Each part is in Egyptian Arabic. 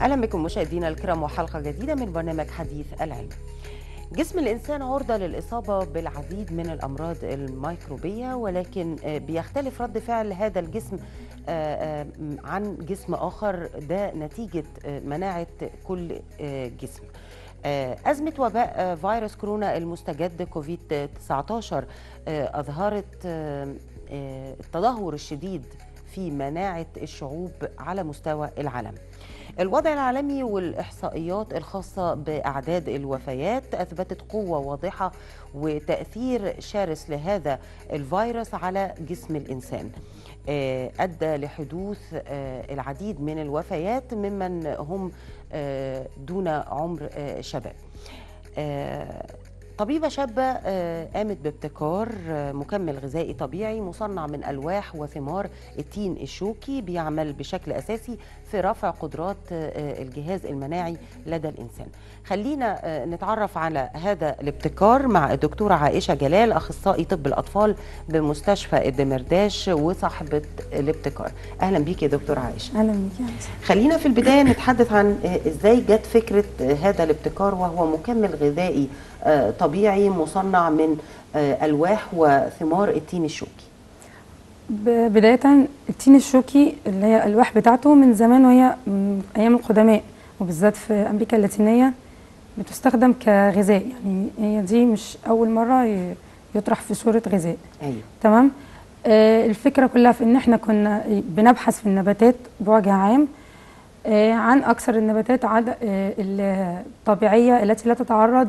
اهلا بكم مشاهدينا الكرام وحلقه جديده من برنامج حديث العلم. جسم الانسان عرضه للاصابه بالعديد من الامراض الميكروبيه ولكن بيختلف رد فعل هذا الجسم عن جسم اخر ده نتيجه مناعه كل جسم. أزمة وباء فيروس كورونا المستجد كوفيد 19 أظهرت التدهور الشديد في مناعة الشعوب على مستوى العالم الوضع العالمي والإحصائيات الخاصة بأعداد الوفيات أثبتت قوة واضحة وتأثير شرس لهذا الفيروس على جسم الإنسان أدى لحدوث العديد من الوفيات ممن هم دون عمر شباب طبيبة شابة قامت بابتكار مكمل غذائي طبيعي مصنع من ألواح وثمار التين الشوكي بيعمل بشكل أساسي في رفع قدرات الجهاز المناعي لدى الإنسان خلينا نتعرف على هذا الابتكار مع الدكتورة عائشة جلال أخصائي طب الأطفال بمستشفى الدمرداش وصاحبة الابتكار أهلا بيك يا دكتورة عائشة أهلا بيك خلينا في البداية نتحدث عن إزاي جت فكرة هذا الابتكار وهو مكمل غذائي طبيعي مصنع من ألواح وثمار التين الشوكي بداية التين الشوكي اللي هي الألواح بتاعته من زمان وهي من أيام القدماء وبالذات في أمريكا اللاتينية بتستخدم كغذاء يعني هي دي مش أول مرة يطرح في صورة غذاء أيوه تمام آه الفكرة كلها في إن إحنا كنا بنبحث في النباتات بوجه عام آه عن أكثر النباتات عد آه الطبيعية التي لا تتعرض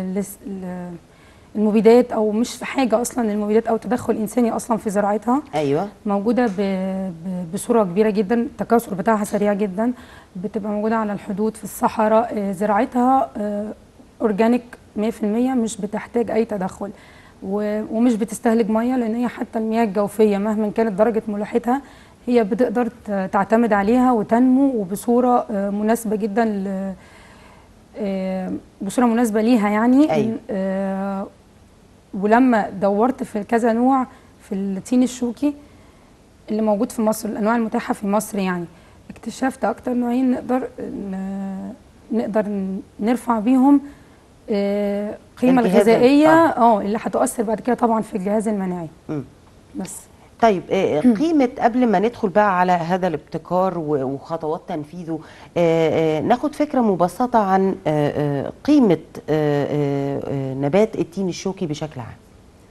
للمبيدات أو مش في حاجة أصلا للمبيدات أو تدخل إنساني أصلا في زراعتها أيوه موجودة بصورة كبيرة جدا التكاثر بتاعها سريع جدا بتبقى موجودة على الحدود في الصحراء زراعتها أورجانيك 100% مش بتحتاج أي تدخل ومش بتستهلك ميه لان هي حتى المياه الجوفيه مهما كانت درجه ملوحتها هي بتقدر تعتمد عليها وتنمو وبصوره مناسبه جدا ل بصوره مناسبه ليها يعني أيوة. ولما دورت في كذا نوع في التين الشوكي اللي موجود في مصر الانواع المتاحه في مصر يعني اكتشفت اكتر نوعين نقدر نقدر نرفع بيهم القيمه الغذائيه اه اللي هتؤثر بعد كده طبعا في الجهاز المناعي م. بس طيب قيمة قبل ما ندخل بقى على هذا الابتكار وخطوات تنفيذه ناخد فكرة مبسطة عن قيمة نبات التين الشوكي بشكل عام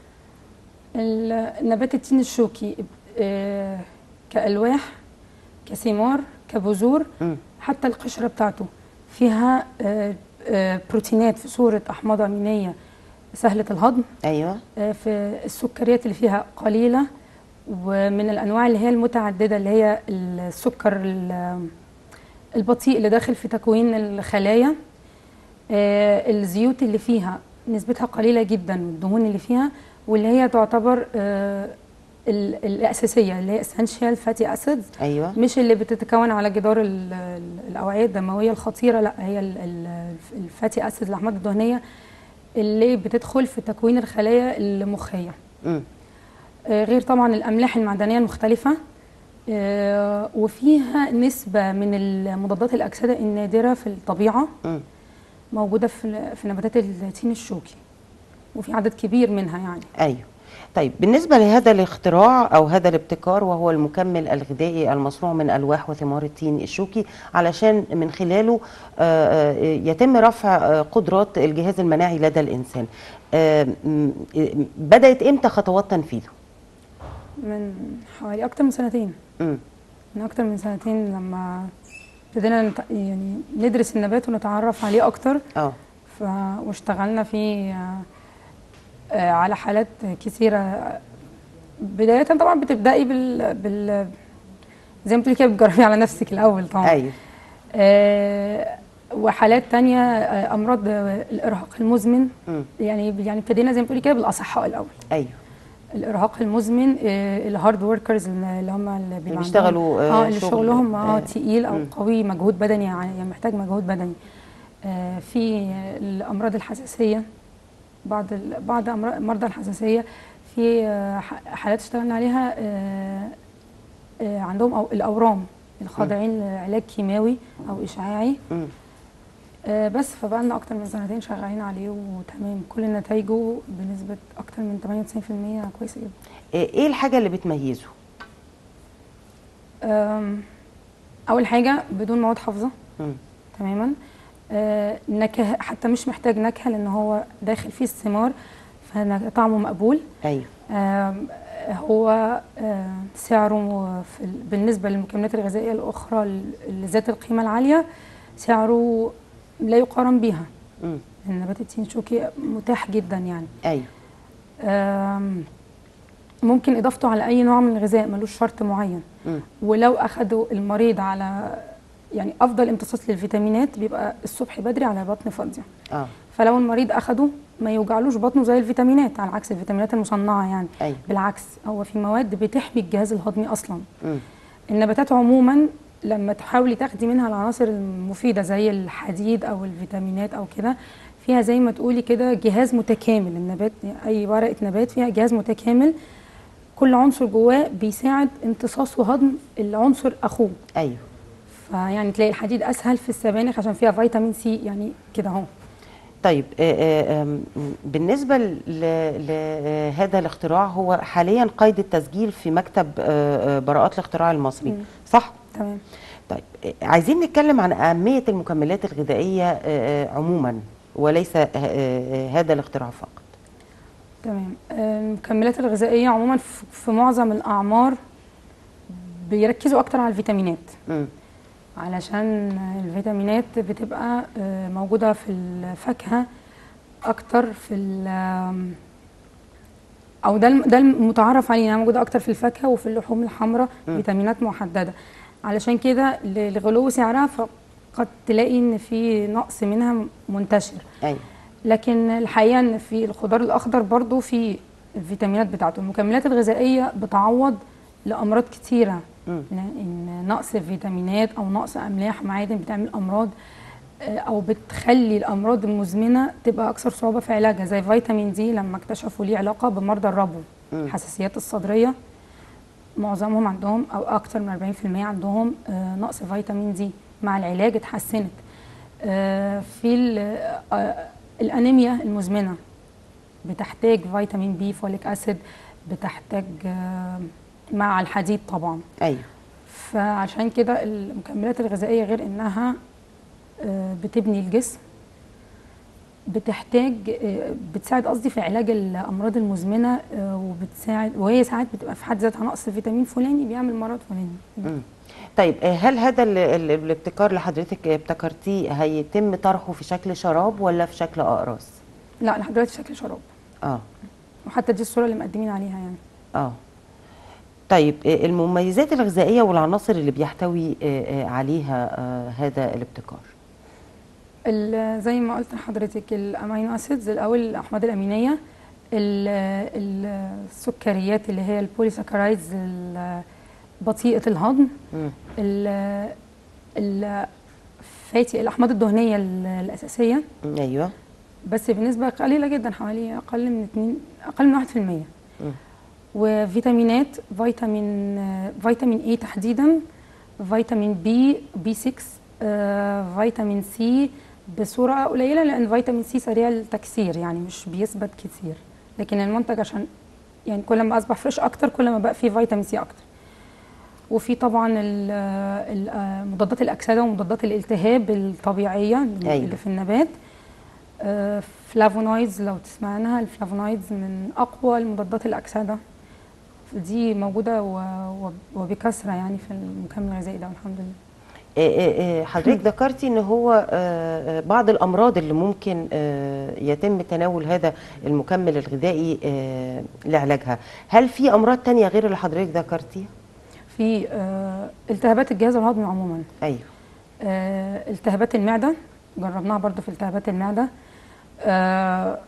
نبات التين الشوكي كألواح كثمار كبذور م. حتى القشرة بتاعته فيها بروتينات في صورة أحماض أمينية سهلة الهضم أيوة في السكريات اللي فيها قليلة ومن الأنواع اللي هي المتعددة اللي هي السكر البطيء اللي داخل في تكوين الخلايا الزيوت اللي فيها نسبتها قليلة جدا والدهون اللي فيها واللي هي تعتبر الأساسية اللي هي essential fatty acids أيوة مش اللي بتتكون على جدار الأوعية الدموية الخطيرة لا هي الفاتي أسيد الأحماض الدهنية اللي بتدخل في تكوين الخلايا المخية م. غير طبعا الأملاح المعدنية المختلفة وفيها نسبة من المضادات الأكسدة النادرة في الطبيعة م. موجودة في في نباتات التين الشوكي وفي عدد كبير منها يعني أيوه طيب بالنسبة لهذا الاختراع أو هذا الابتكار وهو المكمل الغذائي المصنوع من ألواح وثمار التين الشوكي علشان من خلاله يتم رفع قدرات الجهاز المناعي لدى الإنسان بدأت إمتى خطوات تنفيذه؟ من حوالي أكتر من سنتين م. من أكتر من سنتين لما ابتدينا يعني ندرس النبات ونتعرف عليه أكتر اه ف... واشتغلنا فيه على حالات كثيرة بداية طبعا بتبدأي بال, بال... زي ما بتقولي كده بتجربي على نفسك الأول طبعا أيوه آه وحالات تانية آه أمراض الإرهاق المزمن م. يعني يعني ابتدينا زي ما بتقولي كده بالأصحاء الأول أيوه الإرهاق المزمن آه الهارد وركرز اللي هم اللي اللي بيشتغلوا اه اللي شغل شغلهم اه آه تقيل أو م. قوي مجهود بدني يعني محتاج مجهود بدني آه في الأمراض الحساسية بعض بعض مرضى الحساسيه في حالات اشتغلنا عليها عندهم أو الاورام الخاضعين لعلاج كيماوي او اشعاعي مم. آه، بس فبقى لنا اكتر من سنتين شغالين عليه وتمام كل نتائجه بنسبه اكتر من 98% كويسه جدا ايه الحاجه اللي بتميزه آم، اول حاجه بدون مواد حافظه مم. تماما آه، نكهه حتى مش محتاج نكهه لان هو داخل فيه الثمار فطعمه مقبول ايوه آم، هو آه، سعره في ال- بالنسبة للمكملات الغذائية الأخرى ال- ذات القيمة العالية سعره لا يقارن بها مم. النبات التين شوكي متاح جدا يعني ايوه آم، ممكن إضافته على أي نوع من الغذاء ملوش شرط معين مم. ولو أخده المريض على يعني أفضل امتصاص للفيتامينات بيبقى الصبح بدري على بطن فاضية اه فلو المريض أخده ما يوجعلوش بطنه زي الفيتامينات على عكس الفيتامينات المصنعة يعني ايوه بالعكس هو في مواد بتحمي الجهاز الهضمي اصلا مم. النباتات عموما لما تحاولي تاخدي منها العناصر المفيده زي الحديد او الفيتامينات او كده فيها زي ما تقولي كده جهاز متكامل النبات اي ورقه نبات فيها جهاز متكامل كل عنصر جواه بيساعد امتصاص وهضم العنصر اخوه ايوه فيعني تلاقي الحديد اسهل في السبانخ عشان فيها فيتامين سي يعني كده اهو طيب آه، آه، آم، بالنسبة ل- لهذا الاختراع هو حاليا قيد التسجيل في مكتب آه، آه، براءات الاختراع المصري مم. صح؟ تمام طيب آه، عايزين نتكلم عن أهمية المكملات الغذائية آه، آه، عموما وليس آه، آه، هذا الاختراع فقط تمام آه، المكملات الغذائية عموما في- في معظم الأعمار بيركزوا أكتر على الفيتامينات مم. علشان الفيتامينات بتبقى آه، موجودة في الفاكهة أكتر في ال- آم، أو ده الم- ده المتعارف عليه إنها موجودة أكتر في الفاكهة وفي اللحوم الحمراء مم. فيتامينات محددة علشان كده ل- لغلو سعرها فقد تلاقي إن في نقص منها منتشر أيوة لكن الحقيقه ان في الخضار الاخضر برضو في الفيتامينات بتاعته المكملات الغذائيه بتعوض لامراض كتيره مم. ان نقص فيتامينات او نقص املاح معادن بتعمل امراض آه، او بتخلي الامراض المزمنه تبقى اكثر صعوبه في علاجها زي فيتامين دي لما اكتشفوا ليه علاقه بمرضى الربو مم. الحساسيات الصدريه معظمهم عندهم او اكثر من 40% عندهم آه، نقص فيتامين دي مع العلاج اتحسنت آه، في ال- آه، الانيميا المزمنه بتحتاج فيتامين بي فوليك اسيد بتحتاج آه، مع الحديد طبعا أيوة فعشان كده المكملات الغذائيه غير انها آه، بتبني الجسم بتحتاج آه، بتساعد قصدي في علاج الامراض المزمنه آه، وبتساعد وهي ساعات بتبقى في حد ذاتها نقص فيتامين فلاني بيعمل مرض فلاني مم. طيب آه، هل هذا ال- ال- الابتكار اللي حضرتك ابتكرتيه هيتم طرحه في شكل شراب ولا في شكل أقراص؟ لا لحد دلوقتي شكل شراب اه وحتى دي الصوره اللي مقدمين عليها يعني اه طيب آه، المميزات الغذائية والعناصر اللي بيحتوي آه، آه، عليها آه، هذا الابتكار ال- زي ما قلت لحضرتك الامينو اسيدز الاول الاحماض الامينيه ال- ال- السكريات اللي هي البوليساكرايدز ال- بطيئه الهضم مم. ال- الفاتي الاحماض الدهنيه ال- الاساسيه ايوه بس بنسبه قليله جدا حوالي اقل من 2 اقل من 1% مم. وفيتامينات فيتامين فيتامين اي تحديدا فيتامين بي بي 6 آه، فيتامين سي بصوره قليله لان فيتامين سي سريع التكسير يعني مش بيثبت كتير لكن المنتج عشان يعني كل ما اصبح فريش اكتر كل ما بقى فيه فيتامين سي اكتر وفي طبعا ال- ال- آه، مضادات الاكسده ومضادات الالتهاب الطبيعيه اللي أيوة. اللي في النبات آه، فلافونويدز لو تسمع عنها الفلافونويدز من اقوى المضادات الاكسده دي موجوده و- و- وبكثره يعني في المكمل الغذائي ده والحمد لله آه، آه، آه، حضرتك ذكرتي ان هو آه، آه، بعض الامراض اللي ممكن آه، يتم تناول هذا المكمل الغذائي آه، لعلاجها هل في امراض تانية غير اللي حضرتك ذكرتيها في آه، التهابات الجهاز الهضمي عموما ايوه آه، التهابات المعده جربناها برضو في التهابات المعده آه،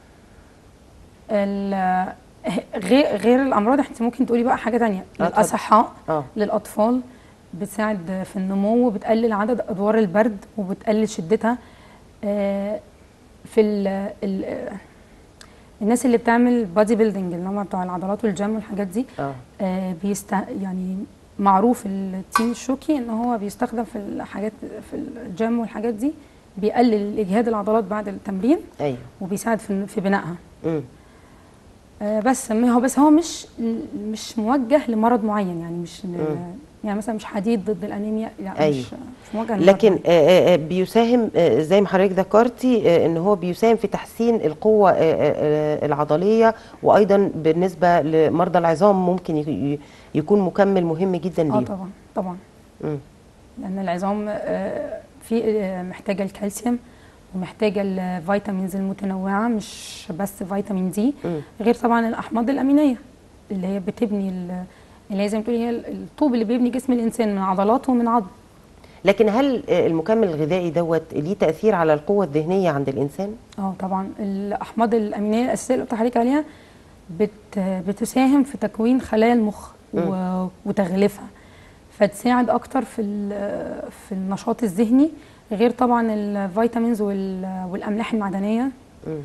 ال- غير غير الامراض انت ممكن تقولي بقى حاجه تانية آه، اتفضل. للاصحاء اه للاطفال بتساعد في النمو وبتقلل عدد ادوار البرد وبتقلل شدتها آه، في ال ال الناس اللي بتعمل بادي بيلدينج اللي هم بتوع العضلات والجيم والحاجات دي اه آه، بيست يعني معروف التين الشوكي ان هو بيستخدم في الحاجات في الجيم والحاجات دي بيقلل اجهاد العضلات بعد التمرين ايوه وبيساعد في في بنائها مم. آه، بس ما هو بس هو مش مش موجه لمرض معين يعني مش يعني مثلا مش حديد ضد الانيميا لا أيوة. مش مش موجه لمرض لكن معين. آه، آه، بيساهم آه، زي ما حضرتك ذكرتي آه، ان هو بيساهم في تحسين القوه آه، آه، العضليه وايضا بالنسبه لمرضى العظام ممكن ي- يكون مكمل مهم جدا اه ليهم طبعا طبعا مم. لان العظام آه، في آه، محتاجه الكالسيوم ومحتاجه الفيتامينز المتنوعه مش بس فيتامين دي مم. غير طبعا الاحماض الامينيه اللي هي بتبني ال- اللي هي زي ما تقولي هي الطوب اللي بيبني جسم الانسان من عضلاته ومن عظم لكن هل آه، المكمل الغذائي دوت ليه تاثير على القوه الذهنيه عند الانسان اه طبعا الاحماض الامينيه الاساسيه اللي قلت لحضرتك عليها بت بتساهم في تكوين خلايا المخ و- وتغليفها فتساعد اكتر في ال- في النشاط الذهني غير طبعا الفيتامينز وال- والاملاح المعدنيه مم.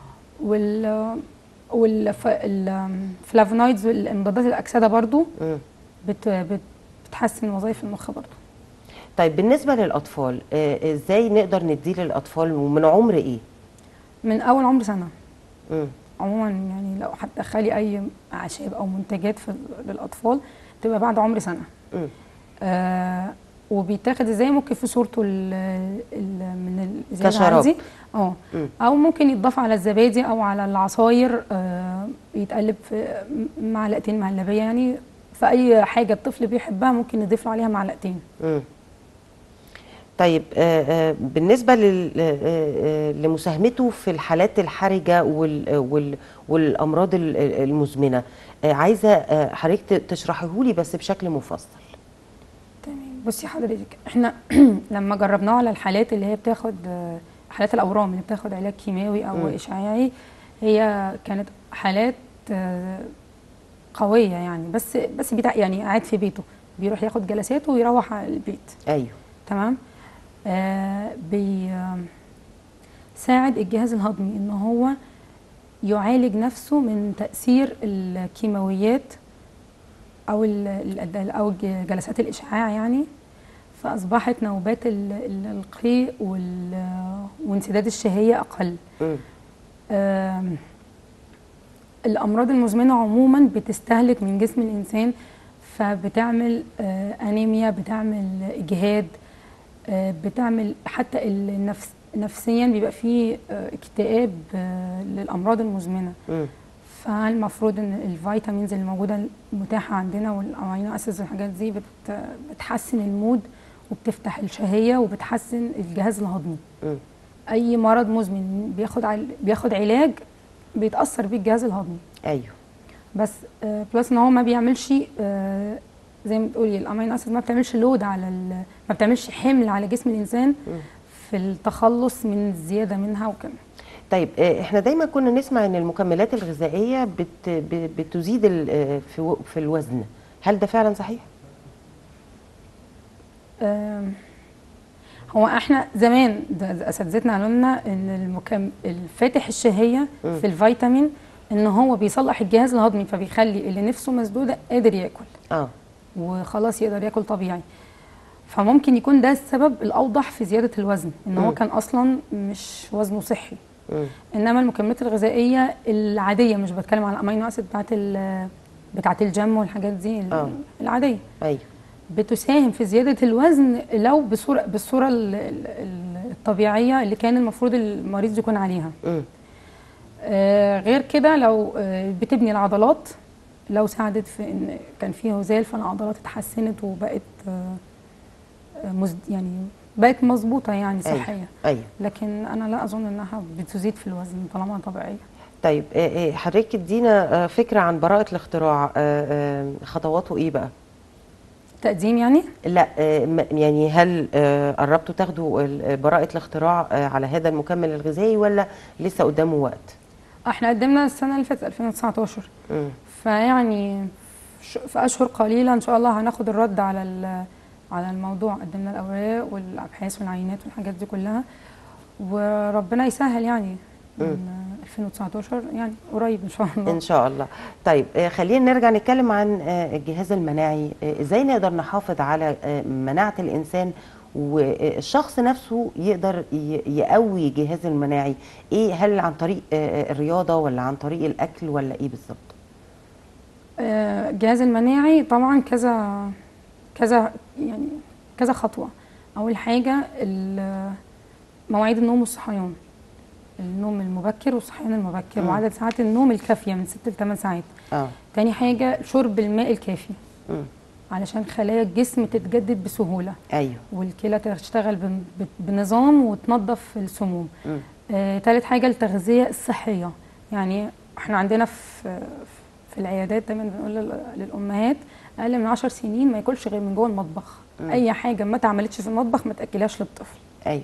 وال والفلافونايدز والمضادات الاكسده برضو مم. بت بت بتحسن وظائف المخ برضو طيب بالنسبه للاطفال آه، ازاي نقدر نديه للاطفال ومن عمر ايه من اول عمر سنه مم. عموما يعني لو هتدخلي اي اعشاب او منتجات في للاطفال تبقى بعد عمر سنه مم. آه وبيتاخد ازاي ممكن في صورته ال ال من الازازه كشراب. العادي اه مم. او ممكن يتضاف على الزبادي او على العصاير آه يتقلب في معلقتين مهلبيه يعني في اي حاجه الطفل بيحبها ممكن نضيف له عليها معلقتين مم. طيب آه، آه، بالنسبة لل- آه، آه، لمساهمته في الحالات الحرجة وال- وال- والأمراض ال- المزمنة آه، عايزة آه، حضرتك ت- تشرحيه لي بس بشكل مفصل تمام بصي حضرتك احنا لما جربناه على الحالات اللي هي بتاخد آه، حالات الاورام اللي بتاخد علاج كيماوي او مم. اشعاعي هي كانت حالات آه، قويه يعني بس بس بتاع يعني قاعد في بيته بيروح ياخد جلساته ويروح على البيت أيوه تمام آه بي آه، ساعد الجهاز الهضمي ان هو يعالج نفسه من تاثير الكيماويات او ال- ال- او ج- جلسات الاشعاع يعني فاصبحت نوبات ال- ال- القيء وال- وانسداد الشهيه اقل مم. آم، الامراض المزمنه عموما بتستهلك من جسم الانسان فبتعمل آه، انيميا بتعمل اجهاد آه، بتعمل حتى النفس نفسيا بيبقى فيه آه، اكتئاب آه، للامراض المزمنه مم. فالمفروض ان الفيتامينز اللي موجوده متاحه عندنا والامينو اسيدز والحاجات دي بت بتحسن المود وبتفتح الشهيه وبتحسن الجهاز الهضمي مم. اي مرض مزمن بياخد عل... بياخد علاج بيتاثر بيه الجهاز الهضمي أيوه بس آه بلس ان هو ما بيعملش آه زي ما بتقولي الامينو اسيد ما بتعملش لود على ال... ما بتعملش حمل على جسم الانسان مم. في التخلص من الزياده منها وكده طيب آه، احنا دايما كنا نسمع ان المكملات الغذائية بت ب- بتزيد ال- آه، في و- في الوزن هل ده فعلا صحيح؟ آم، هو احنا زمان ده- ده اساتذتنا قالوا لنا ان المكم... الفاتح الشهيه مم. في الفيتامين ان هو بيصلح الجهاز الهضمي فبيخلي اللي نفسه مسدوده قادر ياكل اه وخلاص يقدر ياكل طبيعي فممكن يكون ده السبب الاوضح في زياده الوزن ان هو مم. كان اصلا مش وزنه صحي مم. انما المكملات الغذائيه العاديه مش بتكلم على الامينو اسيد بتاعت ال- بتاعت الجيم والحاجات دي ال- آه. العاديه ايوه بتساهم في زياده الوزن لو بصوره بالصوره ال- ال- ال- الطبيعيه اللي كان المفروض المريض يكون عليها مم. آه، غير كده لو آه، بتبني العضلات لو ساعدت في ان كان فيه هزال فالعضلات اتحسنت وبقت آه، آه، مز يعني بقت مظبوطه يعني أيوة. صحيه ايوه لكن انا لا اظن انها بتزيد في الوزن طالما طبيعيه طيب آه، آه، حضرتك ادينا آه، فكرة عن براءة الاختراع آه، آه، خطواته ايه بقى؟ تقديم يعني لا آه، م- يعني هل آه، قربتوا تاخدوا ال- براءة الاختراع آه، على هذا المكمل الغذائي ولا لسه قدامه وقت؟ احنا قدمنا السنه اللي فاتت 2019 مم. فيعني ش- في اشهر قليله ان شاء الله هناخد الرد على ال- على الموضوع قدمنا الاوراق والابحاث والعينات والحاجات دي كلها وربنا يسهل يعني مم. إن 2019 يعني قريب ان شاء الله ان شاء الله طيب آه، خلينا نرجع نتكلم عن آه، الجهاز المناعي آه، ازاي نقدر نحافظ على آه، مناعه الانسان والشخص نفسه يقدر ي- يقوي جهاز المناعي ايه هل عن طريق آه، آه، الرياضه ولا عن طريق الاكل ولا ايه بالظبط آه، الجهاز المناعي طبعا كذا كذا يعني كذا خطوة أول حاجة ال- مواعيد النوم والصحيان النوم المبكر والصحيان المبكر مم. وعدد ساعات النوم الكافية من 6 ل 8 ساعات اه تاني حاجة شرب الماء الكافي مم. علشان خلايا الجسم تتجدد بسهولة ايوه والكلى تشتغل بن- ب- بنظام وتنظف السموم مم. آه، تالت حاجة التغذية الصحية يعني احنا عندنا في في العيادات دايما بنقول لل- للأمهات أقل من 10 سنين ما ياكلش غير من جوه المطبخ مم. أي حاجة ما اتعملتش في المطبخ ما تأكلهاش للطفل ايوه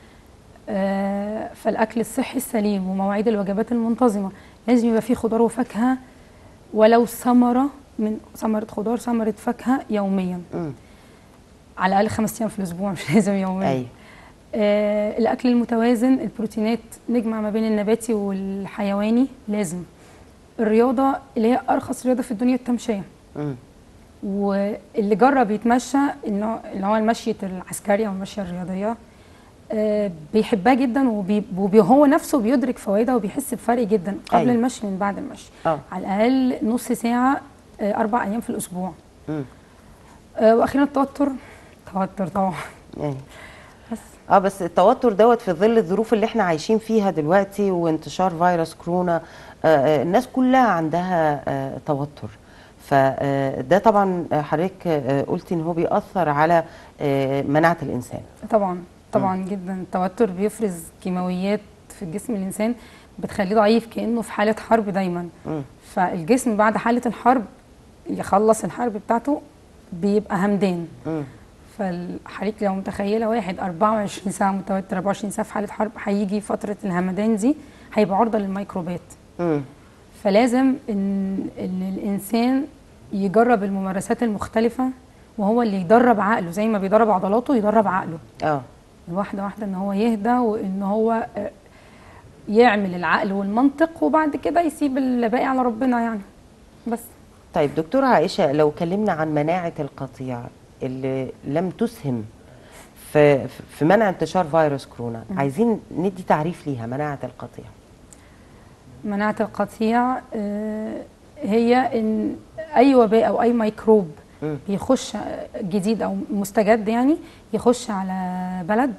آه، فالأكل الصحي السليم ومواعيد الوجبات المنتظمة لازم يبقى فيه خضار وفاكهة ولو ثمرة من ثمرة خضار ثمرة فاكهة يوميا مم. على الأقل خمس أيام في الأسبوع مش لازم يوميا ايوه آه الاكل المتوازن البروتينات نجمع ما بين النباتي والحيواني لازم الرياضه اللي هي ارخص رياضه في الدنيا التمشيه مم. واللي جرب يتمشى انه اللي هو المشيه العسكريه او المشيه الرياضيه آه بيحبها جدا وبي وبي- وهو نفسه بيدرك فوائدها وبيحس بفرق جدا قبل أيوة. المشي من بعد المشي اه على الاقل نص ساعه آه اربع ايام في الاسبوع مم. آه واخيرا التوتر توتر طبعا ايوه بس اه بس التوتر دوت في ظل الظروف اللي احنا عايشين فيها دلوقتي وانتشار فيروس كورونا آه، آه، الناس كلها عندها آه، توتر فده طبعا آه، حضرتك آه، قلتي ان هو بيأثر على آه، مناعة الانسان طبعا طبعا جدا التوتر بيفرز كيماويات في جسم الانسان بتخليه ضعيف كانه في حاله حرب دايما مم. فالجسم بعد حاله الحرب يخلص الحرب بتاعته بيبقى همدان مم. فالحضرتك لو متخيله واحد 24 ساعه متوتر 24 ساعه في حاله حرب هيجي فتره الهمدان دي هيبقى عرضه للميكروبات مم. فلازم ان ان الانسان يجرب الممارسات المختلفه وهو اللي يدرب عقله زي ما بيدرب عضلاته يدرب عقله اه واحدة واحدة ان هو يهدى وان هو آه، يعمل العقل والمنطق وبعد كده يسيب الباقي على ربنا يعني بس طيب دكتورة عائشة لو كلمنا عن مناعة القطيع اللي لم تسهم في في منع انتشار فيروس كورونا عايزين ندي تعريف ليها مناعة القطيع مناعة القطيع آه، هي ان اي وباء او اي ميكروب مم. بيخش جديد او مستجد يعني يخش على بلد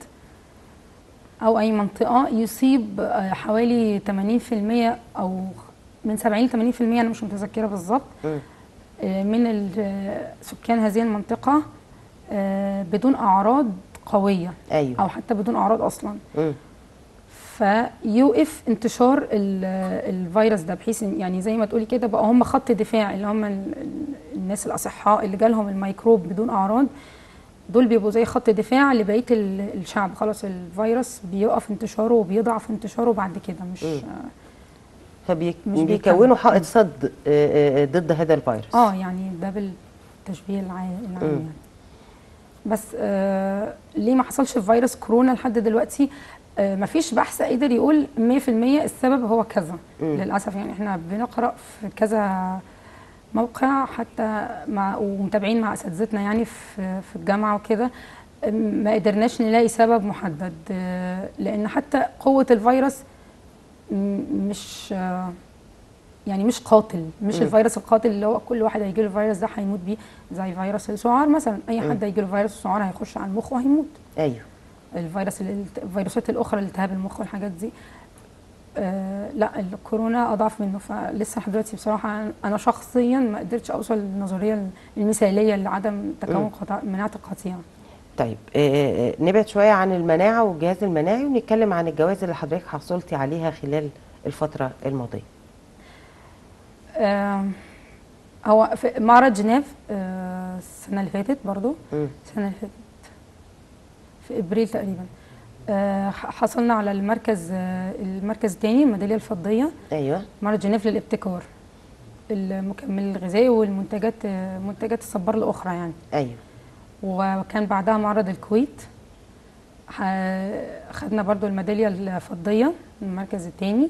او اي منطقه يصيب آه، حوالي 80% او من 70 ل 80% انا مش متذكره بالظبط مم. آه، من ال- آه، سكان هذه المنطقه آه، بدون اعراض قويه ايوه او حتى بدون اعراض اصلا مم. فيوقف انتشار ال- الفيروس ده بحيث إن- يعني زي ما تقولي كده بقى هم خط دفاع اللي هم ال- ال- الناس الاصحاء اللي جالهم الميكروب بدون اعراض دول بيبقوا زي خط دفاع لبقيه ال- الشعب خلاص الفيروس بيوقف انتشاره وبيضعف انتشاره بعد كده مش مم. مش فبيكونوا بيكمل. حائط صد آه، آه، ضد هذا الفيروس اه يعني ده بالتشبيه العام العام مم. يعني بس آه ليه ما حصلش في فيروس كورونا لحد دلوقتي آه مفيش بحث قدر يقول 100% السبب هو كذا مم. للاسف يعني احنا بنقرا في كذا موقع حتى مع ومتابعين مع اساتذتنا يعني في في الجامعه وكده آم، ما قدرناش نلاقي سبب محدد آه، لان حتى قوه الفيروس م- مش آه، يعني مش قاتل مش مم. الفيروس القاتل اللي هو كل واحد هيجي له الفيروس ده هيموت بيه زي فيروس السعار مثلا اي مم. حد هيجي له فيروس السعار هيخش على المخ وهيموت ايوه الفيروس الالت- الفيروسات الاخرى الالتهاب المخ والحاجات دي آه لا الكورونا اضعف منه فلسه لحد دلوقتي بصراحه انا شخصيا ما قدرتش اوصل للنظريه المثاليه لعدم مم. تكون قطع مناعه القطيع طيب آه، آه، نبعد شوية عن المناعة والجهاز المناعي ونتكلم عن الجوائز اللي حضرتك حصلتي عليها خلال الفترة الماضية آه هو في معرض جنيف آه السنه اللي فاتت برضو مم. السنه اللي فاتت في ابريل تقريبا آه ح- حصلنا على المركز آه المركز الثاني الميداليه الفضيه ايوه معرض جنيف للابتكار المكمل الغذائي والمنتجات آه منتجات الصبار الاخرى يعني ايوه وكان بعدها معرض الكويت ح- خدنا برضو الميداليه الفضيه المركز الثاني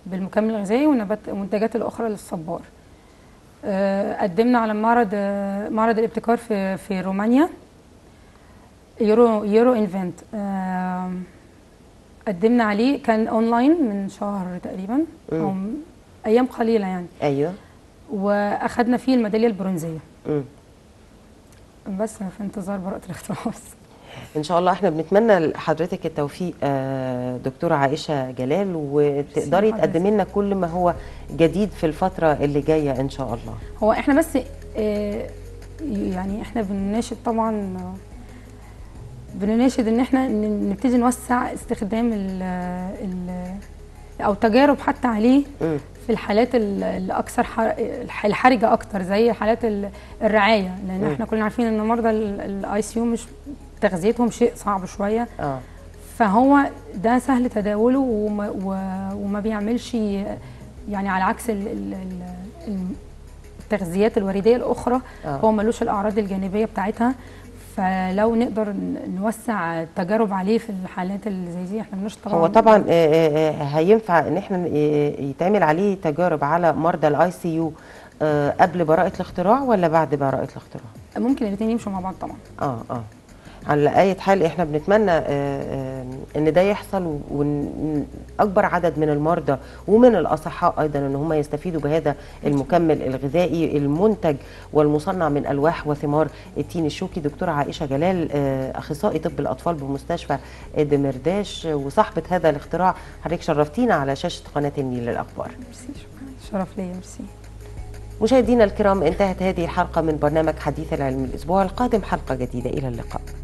بالمكمل الغذائي والنبات والمنتجات الاخرى للصبار آه، قدمنا على معرض آه، معرض الابتكار في في رومانيا يورو يورو انفنت آه، قدمنا عليه كان اونلاين من شهر تقريبا او م- ايام قليله يعني ايوه واخدنا فيه الميداليه البرونزيه مم. بس في انتظار براءه الاختراع بس ان شاء الله احنا بنتمنى لحضرتك التوفيق آه، دكتوره عائشه جلال وتقدري حضرتك. تقدمي لنا كل ما هو جديد في الفتره اللي جايه ان شاء الله هو احنا بس آه، يعني احنا بنناشد طبعا آه، بنناشد ان احنا ن- نبتدي نوسع استخدام ال ال او تجارب حتى عليه مم. في الحالات ال- الاكثر حر- الح- الحرجه اكتر زي حالات ال- الرعايه لان مم. احنا كلنا عارفين ان مرضى الاي سي يو مش تغذيتهم شيء صعب شويه اه فهو ده سهل تداوله وما, و- وما بيعملش يعني على عكس ال- ال- ال- ال- التغذيات الورديه الاخرى آه. هو ملوش الاعراض الجانبيه بتاعتها فلو نقدر ن- نوسع التجارب عليه في الحالات اللي زي دي احنا بنشتغل هو طبعا آه، آه، آه، هينفع ان احنا آه، يتعمل عليه تجارب على مرضى الاي سي يو قبل براءه الاختراع ولا بعد براءه الاختراع ممكن الاثنين يمشوا مع بعض طبعا اه اه على اي حال احنا بنتمنى آه، آه، ان ده يحصل وان اكبر عدد من المرضى ومن الاصحاء ايضا ان هم يستفيدوا بهذا المكمل الغذائي المنتج والمصنع من الواح وثمار التين الشوكي دكتوره عائشه جلال آه، اخصائي طب الاطفال بمستشفى دمرداش وصاحبه هذا الاختراع حضرتك شرفتينا على شاشه قناه النيل للاخبار ميرسي شكرا شرف ليا ميرسي مشاهدينا الكرام انتهت هذه الحلقه من برنامج حديث العلم الاسبوع القادم حلقه جديده الى اللقاء